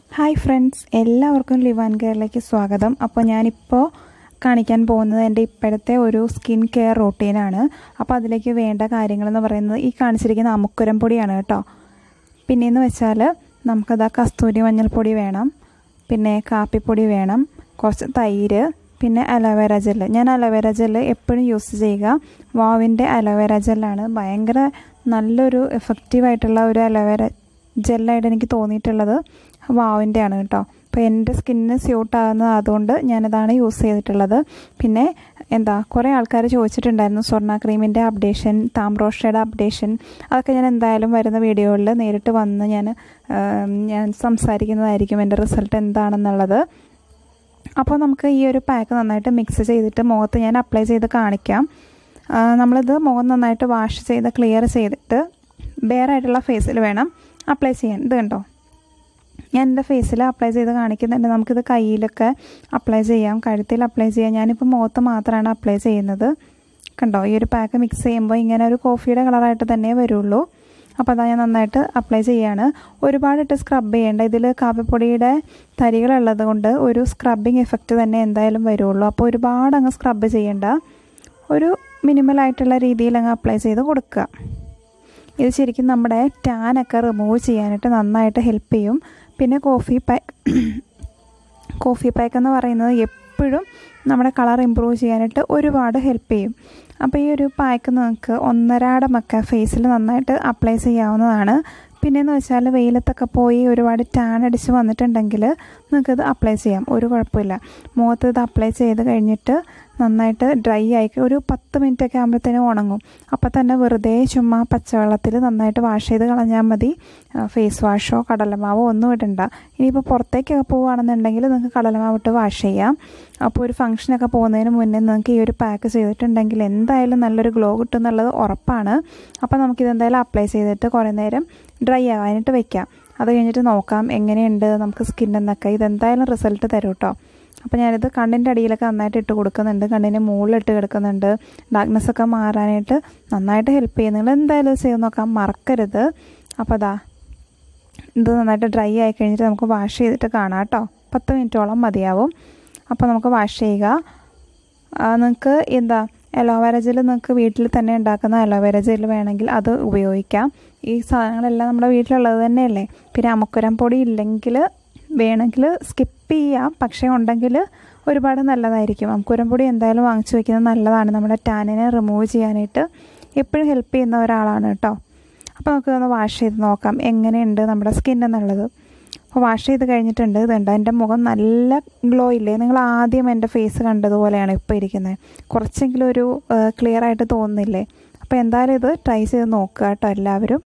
hi friends എല്ലാവർക്കും ലിവാൻ കെയറിലേക്ക് സ്വാഗതം അപ്പോൾ ഞാനിപ്പോൾ കാണിക്കാൻ പോകുന്നത് എൻ്റെ ഇപ്പോഴത്തെ ഒരു സ്കിൻ കെയർ റൂട്ടീനാണ് അപ്പോൾ അതിലേക്ക് വേണ്ട കാര്യങ്ങളെന്ന് പറയുന്നത് ഈ കാണിച്ചിരിക്കുന്ന അമുക്കുരം പൊടിയാണ് കേട്ടോ പിന്നെയെന്ന് വെച്ചാൽ നമുക്കത് കസ്തൂരി മഞ്ഞൾപ്പൊടി വേണം പിന്നെ കാപ്പിപ്പൊടി വേണം കുറച്ച് തൈര് പിന്നെ അലോവേര ജെല്ല് ഞാൻ അലോവേര ജെല്ല് എപ്പോഴും യൂസ് ചെയ്യുക വാവിൻ്റെ അലോവേര ജെല്ലാണ് ഭയങ്കര നല്ലൊരു എഫക്റ്റീവായിട്ടുള്ള ഒരു അലോവേര ജെല്ലായിട്ട് എനിക്ക് തോന്നിയിട്ടുള്ളത് വാവിൻ്റെ ആണ് കേട്ടോ അപ്പോൾ എൻ്റെ സ്കിന്നിന് സ്യൂട്ട് ആകുന്നത് അതുകൊണ്ട് ഞാനതാണ് യൂസ് ചെയ്തിട്ടുള്ളത് പിന്നെ എന്താ കുറേ ആൾക്കാർ ചോദിച്ചിട്ടുണ്ടായിരുന്നു സ്വർണ്ണ ക്രീമിൻ്റെ അപ്ഡേഷൻ താമ്രോഷയുടെ അപ്ഡേഷൻ അതൊക്കെ ഞാൻ എന്തായാലും വരുന്ന വീഡിയോകളിൽ നേരിട്ട് വന്ന് ഞാൻ ഞാൻ സംസാരിക്കുന്നതായിരിക്കും എൻ്റെ റിസൾട്ട് എന്താണെന്നുള്ളത് അപ്പോൾ നമുക്ക് ഈ ഒരു പാക്ക് നന്നായിട്ട് മിക്സ് ചെയ്തിട്ട് മുഖത്ത് ഞാൻ അപ്ലൈ ചെയ്ത് കാണിക്കാം നമ്മളിത് മുഖം നന്നായിട്ട് വാഷ് ചെയ്ത് ക്ലിയർ ചെയ്തിട്ട് ബെയറായിട്ടുള്ള ഫേസിൽ വേണം അപ്ലൈ ചെയ്യാൻ ഇത് കണ്ടോ ഞാൻ എൻ്റെ ഫേസിൽ അപ്ലൈ ചെയ്ത് കാണിക്കുന്നുണ്ട് നമുക്കിത് കയ്യിലൊക്കെ അപ്ലൈ ചെയ്യാം കഴുത്തിൽ അപ്ലൈ ചെയ്യാം ഞാനിപ്പോൾ മുഖത്ത് മാത്രമാണ് അപ്ലൈ ചെയ്യുന്നത് കണ്ടോ ഈ ഒരു പാക്ക് മിക്സ് ചെയ്യുമ്പോൾ ഇങ്ങനെ ഒരു കോഫിയുടെ കളറായിട്ട് തന്നെ വരുള്ളൂ അപ്പോൾ അതാ ഞാൻ നന്നായിട്ട് അപ്ലൈ ചെയ്യാണ് ഒരുപാടിട്ട് സ്ക്രബ് ചെയ്യേണ്ട ഇതിൽ കാപ്പിപ്പൊടിയുടെ തരികളുള്ളത് കൊണ്ട് ഒരു സ്ക്രബിങ് എഫക്റ്റ് തന്നെ എന്തായാലും വരുള്ളൂ അപ്പോൾ ഒരുപാട് അങ്ങ് സ്ക്രബ് ചെയ്യേണ്ട ഒരു മിനിമലായിട്ടുള്ള രീതിയിൽ അങ്ങ് അപ്ലൈ ചെയ്ത് കൊടുക്കുക ഇത് ശരിക്കും നമ്മുടെ ടാനൊക്കെ റിമൂവ് ചെയ്യാനായിട്ട് നന്നായിട്ട് ഹെൽപ്പ് ചെയ്യും പിന്നെ കോഫി പാക്ക് കോഫി പാക്ക് എന്ന് പറയുന്നത് എപ്പോഴും നമ്മുടെ കളർ ഇമ്പ്രൂവ് ചെയ്യാനായിട്ട് ഒരുപാട് ഹെൽപ്പ് ചെയ്യും അപ്പോൾ ഈ ഒരു പാക്ക് നിങ്ങൾക്ക് ഒന്നരാടമൊക്കെ ഫേസിൽ നന്നായിട്ട് അപ്ലൈ ചെയ്യാവുന്നതാണ് പിന്നെയെന്ന് വെച്ചാൽ വെയിലത്തൊക്കെ പോയി ഒരുപാട് ടാൻ അടിച്ച് വന്നിട്ടുണ്ടെങ്കിൽ നിങ്ങൾക്കത് അപ്ലൈ ചെയ്യാം ഒരു കുഴപ്പമില്ല മുഖത്ത് ഇത് അപ്ലൈ ചെയ്ത് കഴിഞ്ഞിട്ട് നന്നായിട്ട് ഡ്രൈ ആയി ഒരു പത്ത് മിനിറ്റ് ഒക്കെ ആകുമ്പോഴത്തേനും ഉണങ്ങും അപ്പോൾ തന്നെ വെറുതെ ചുമ്മാ പച്ചവെള്ളത്തിൽ നന്നായിട്ട് വാഷ് ചെയ്ത് കളഞ്ഞാൽ മതി ഫേസ് വാഷോ കടലമാവോ ഒന്നും ഇടണ്ട ഇനിയിപ്പോൾ പുറത്തേക്കൊക്കെ പോവുകയാണെന്നുണ്ടെങ്കിൽ നിങ്ങൾക്ക് കടലമാവ് ഇട്ട് വാഷ് ചെയ്യാം അപ്പോൾ ഒരു ഫംഗ്ഷനൊക്കെ പോകുന്നതിന് മുന്നേ നിങ്ങൾക്ക് ഈ ഒരു പാക്ക് ചെയ്തിട്ടുണ്ടെങ്കിൽ എന്തായാലും നല്ലൊരു ഗ്ലോ കിട്ടും എന്നുള്ളത് ഉറപ്പാണ് അപ്പോൾ നമുക്കിത് എന്തായാലും അപ്ലൈ ചെയ്തിട്ട് കുറേ നേരം ഡ്രൈ ആകാനായിട്ട് വെക്കാം അത് കഴിഞ്ഞിട്ട് നോക്കാം എങ്ങനെയുണ്ട് നമുക്ക് സ്കിന്നെന്നൊക്കെ ഇതെന്തായാലും റിസൾട്ട് തരും കേട്ടോ അപ്പോൾ ഞാനിത് കണ്ണിൻ്റെ അടിയിലൊക്കെ നന്നായിട്ട് ഇട്ട് കൊടുക്കുന്നുണ്ട് കണ്ണിൻ്റെ മുകളിലിട്ട് കിടക്കുന്നുണ്ട് ഡാർക്ക്നെസ് ഒക്കെ മാറാനായിട്ട് നന്നായിട്ട് ഹെൽപ്പ് ചെയ്യും നിങ്ങൾ എന്തായാലും ചെയ്ത് നോക്കാം മറക്കരുത് അപ്പോൾ അതാ ഇത് നന്നായിട്ട് ഡ്രൈ ആയി കഴിഞ്ഞിട്ട് നമുക്ക് വാഷ് ചെയ്തിട്ട് കാണാം കേട്ടോ പത്ത് മിനിറ്റോളം മതിയാവും അപ്പോൾ നമുക്ക് വാഷ് ചെയ്യുക നിങ്ങൾക്ക് എന്താ അലോവേര ജെൽ നിങ്ങൾക്ക് വീട്ടിൽ തന്നെ ഉണ്ടാക്കുന്ന അലോവേര ജെൽ വേണമെങ്കിൽ അത് ഉപയോഗിക്കാം ഈ സാധനങ്ങളെല്ലാം നമ്മുടെ വീട്ടിലുള്ളത് തന്നെയല്ലേ പിന്നെ അമുക്കുരം പൊടി ഇല്ലെങ്കിൽ വേണമെങ്കിൽ സ്കിപ്പ് ചെയ്യാം പക്ഷേ ഉണ്ടെങ്കിൽ ഒരുപാട് നല്ലതായിരിക്കും അമുക്കുരം പൊടി എന്തായാലും വാങ്ങിച്ചു വയ്ക്കുന്നത് നല്ലതാണ് നമ്മുടെ ടാനിനെ റിമൂവ് ചെയ്യാനായിട്ട് എപ്പോഴും ഹെൽപ്പ് ചെയ്യുന്ന ഒരാളാണ് കേട്ടോ അപ്പോൾ നമുക്ക് ഒന്ന് വാഷ് ചെയ്ത് നോക്കാം എങ്ങനെയുണ്ട് നമ്മുടെ സ്കിൻ എന്നുള്ളത് അപ്പോൾ വാഷ് ചെയ്ത് കഴിഞ്ഞിട്ടുണ്ട് ഇതുണ്ട് എൻ്റെ മുഖം നല്ല ഗ്ലോ ഇല്ലേ നിങ്ങൾ ആദ്യം എൻ്റെ ഫേസ് കണ്ടതുപോലെയാണ് ഇപ്പോൾ ഇരിക്കുന്നത് കുറച്ചെങ്കിലും ഒരു ക്ലിയർ ആയിട്ട് തോന്നുന്നില്ലേ അപ്പോൾ എന്തായാലും ഇത് ട്രൈ ചെയ്ത് നോക്കുക കേട്ടോ എല്ലാവരും